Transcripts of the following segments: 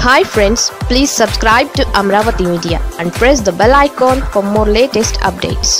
hi friends please subscribe to Amaravati media and press the bell icon for more latest updates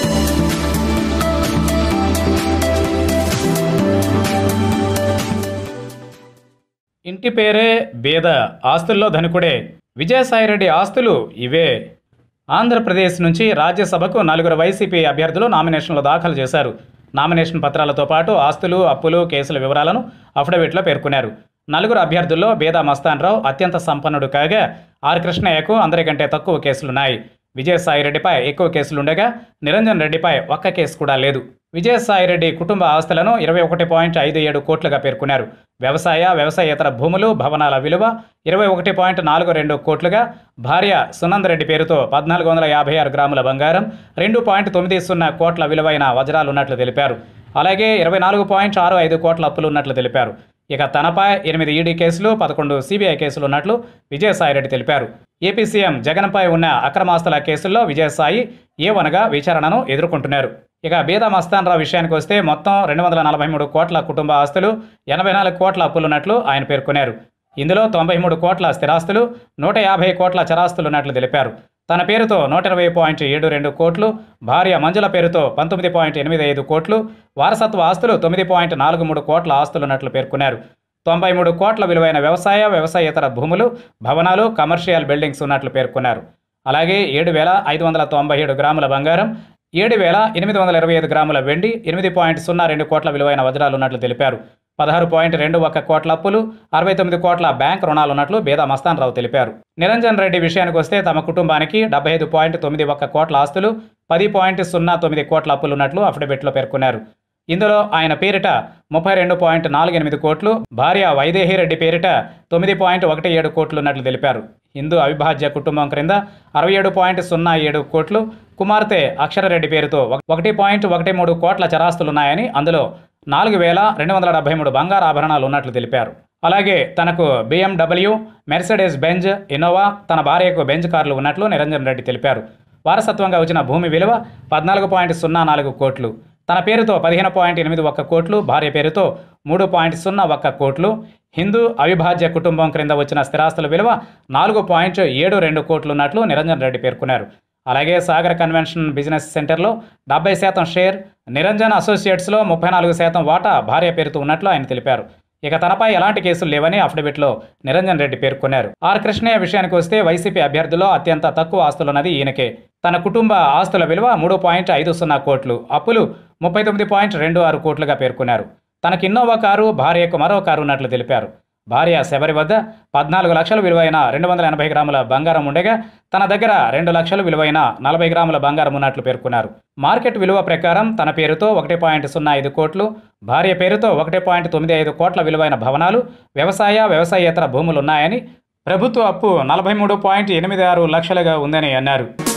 ఇంటి పేరే బేద ఆస్తుల్లో ధనికుడే విజయసాయిరెడ్డి ఆస్తులు ఇవే ఆంధ్రప్రదేశ్ నుంచి రాజ్యసభకు నలుగురు వైసీపీ అభ్యర్థులు నామినేషన్లు దాఖలు చేశారు నామినేషన్ పత్రాలతో పాటు ఆస్తులు అప్పులు కేసుల వివరాలను అఫిడవిట్లో పేర్కొన్నారు నలుగురు అభ్యర్థుల్లో బేదా మస్తాన్రావు అత్యంత సంపన్నుడు కాగా ఆర్ కృష్ణయ్యకు అందరికంటే తక్కువ కేసులున్నాయి విజయసాయిరెడ్డిపై ఎక్కువ కేసులుండగా నిరంజన్ రెడ్డిపై ఒక్క కేసు కూడా లేదు విజయసాయిరెడ్డి కుటుంబ ఆస్తులను ఇరవై ఒకటి పాయింట్ ఐదు ఏడు కోట్లుగా పేర్కొన్నారు వ్యవసాయ వ్యవసాయేతర భూములు భవనాల విలువ ఇరవై ఒకటి పాయింట్ నాలుగు రెండు కోట్లుగా భార్య సునందరెడ్డి పేరుతో పద్నాలుగు వందల యాభై ఆరు గ్రాముల బంగారం రెండు పాయింట్ తొమ్మిది సున్నా కోట్ల విలువైన వజ్రాలు ఉన్నట్లు తెలిపారు అలాగే ఇరవై నాలుగు పాయింట్ ఆరు ఐదు కోట్ల అప్పులు ఉన్నట్లు తెలిపారు ఇక తనపై ఎనిమిది ఈడీ కేసులు పదకొండు సిబిఐ కేసులు ఉన్నట్లు విజయసాయిరెడ్డి తెలిపారు ఏపీ సీఎం జగన్పై ఉన్న అక్రమాస్తుల కేసుల్లో విజయసాయి ఏ వనగా విచారణను ఎదుర్కొంటున్నారు ఇక బీదా మస్తాన్రావు విషయానికి వస్తే మొత్తం రెండు వందల నలభై మూడు కోట్ల కుటుంబ ఆస్తులు ఎనభై నాలుగు కోట్ల అప్పులున్నట్లు ఆయన పేర్కొన్నారు ఇందులో తొంభై మూడు కోట్ల స్థిరాస్తులు నూట యాభై కోట్ల చరాస్తులున్నట్లు తెలిపారు తన పేరుతో నూట ఇరవై పాయింట్ ఏడు రెండు కోట్లు భార్య మంజుల పేరుతో పంతొమ్మిది పాయింట్ ఎనిమిది ఐదు కోట్లు వారసత్వ ఆస్తులు తొమ్మిది పాయింట్ నాలుగు మూడు కోట్ల ఆస్తులున్నట్లు పేర్కొన్నారు తొంభై మూడు కోట్ల విలువైన వ్యవసాయ వ్యవసాయేతర భూములు భవనాలు కమర్షియల్ బిల్డింగ్స్ ఉన్నట్లు పేర్కొన్నారు అలాగే ఏడు వేల ఐదు వందల తొంభై ఏడు గ్రాముల బంగారం ఏడు వేల ఎనిమిది వందల ఇరవై ఐదు గ్రాముల వెండి ఎనిమిది పాయింట్ సున్నా రెండు కోట్ల విలువైన వజ్రాలు ఉన్నట్లు తెలిపారు పదహారు పాయింట్ రెండు ఒక్క కోట్ల అప్పులు అరవై తొమ్మిది కోట్ల బ్యాంక్ రుణాలు ఉన్నట్లు బేదా మస్తాన్ రావు తెలిపారు నిరంజన్ రెడ్డి విషయానికి వస్తే తమ కుటుంబానికి డెబ్బై ఐదు పాయింట్ తొమ్మిది ఒక్క కోట్ల ఆస్తులు పది పాయింట్ సున్నా తొమ్మిది కోట్ల అప్పులు ఉన్నట్లు అఫిడవిట్లో పేర్కొన్నారు ఇందులో ఆయన పేరిట ముప్పై రెండు పాయింట్ నాలుగు ఎనిమిది కోట్లు భార్య వైదేహి రెడ్డి పేరిట తొమ్మిది పాయింట్ ఒకటి ఏడు కోట్లు ఉన్నట్లు తెలిపారు హిందూ అవిభాజ్య కుటుంబం క్రింద అరవై ఏడు పాయింట్ సున్నా ఏడు కోట్లు కుమార్తె అక్షరరెడ్డి పేరుతో ఒకటి పాయింట్ ఒకటి మూడు కోట్ల చరాస్తులున్నాయని అందులో నాలుగు వేల రెండు వందల డెబ్బై మూడు బంగారు ఆభరణాలు ఉన్నట్లు తెలిపారు అలాగే తనకు బిఎండబ్ల్యూ మెర్సిడెస్ బెంజ్ ఇన్నోవా తన భార్యకు బెంజ్ కార్లు ఉన్నట్లు నిరంజన్ రెడ్డి తెలిపారు వారసత్వంగా వచ్చిన భూమి విలువ పద్నాలుగు పాయింట్ సున్నా నాలుగు కోట్లు తన పేరుతో పదిహేను పాయింట్ ఎనిమిది ఒక్క కోట్లు భార్య పేరుతో మూడు పాయింట్ సున్నా ఒక్క కోట్లు హిందూ అవిభాజ్య కుటుంబం క్రింద వచ్చిన స్థిరాస్తుల విలువ నాలుగు పాయింట్ ఏడు రెండు కోట్లు ఉన్నట్లు నిరంజన్ రెడ్డి పేర్కొన్నారు అలాగే సాగర్ కన్వెన్షన్ బిజినెస్ సెంటర్లో డెబ్బై శాతం షేర్ నిరంజన్ అసోసియేట్స్లో ముప్పై నాలుగు శాతం వాటా భార్య పేరుతో ఉన్నట్లు ఆయన తెలిపారు ఇక తనపై ఎలాంటి కేసులు లేవని అఫిడవిట్లో నిరంజన్ రెడ్డి పేర్కొన్నారు ఆర్ కృష్ణయ్య విషయానికి వస్తే వైసీపీ అభ్యర్థిలో అత్యంత తక్కువ ఆస్తులున్నది ఈయనకే తన కుటుంబ ఆస్తుల విలువ మూడు పాయింట్ ఐదు సున్నా కోట్లు అప్పులు ముప్పై తొమ్మిది పాయింట్ రెండు ఆరు కోట్లుగా పేర్కొన్నారు తనకి ఇన్నోవా కారు భార్యకు మరో కారు ఉన్నట్లు తెలిపారు భార్య శబరి వద్ద పద్నాలుగు లక్షల విలువైన రెండు వందల ఎనభై గ్రాముల బంగారం ఉండగా తన దగ్గర రెండు లక్షలు విలువైన నలభై గ్రాముల బంగారం ఉన్నట్లు పేర్కొన్నారు మార్కెట్ విలువ ప్రకారం తన పేరుతో ఒకటి పాయింట్ సున్నా ఐదు కోట్లు భార్య పేరుతో ఒకటి పాయింట్ తొమ్మిది ఐదు కోట్ల విలువైన భవనాలు వ్యవసాయ వ్యవసాయేతర భూములున్నాయని ప్రభుత్వ అప్పు నలభై మూడు పాయింట్ ఎనిమిది ఆరు లక్షలుగా ఉందని అన్నారు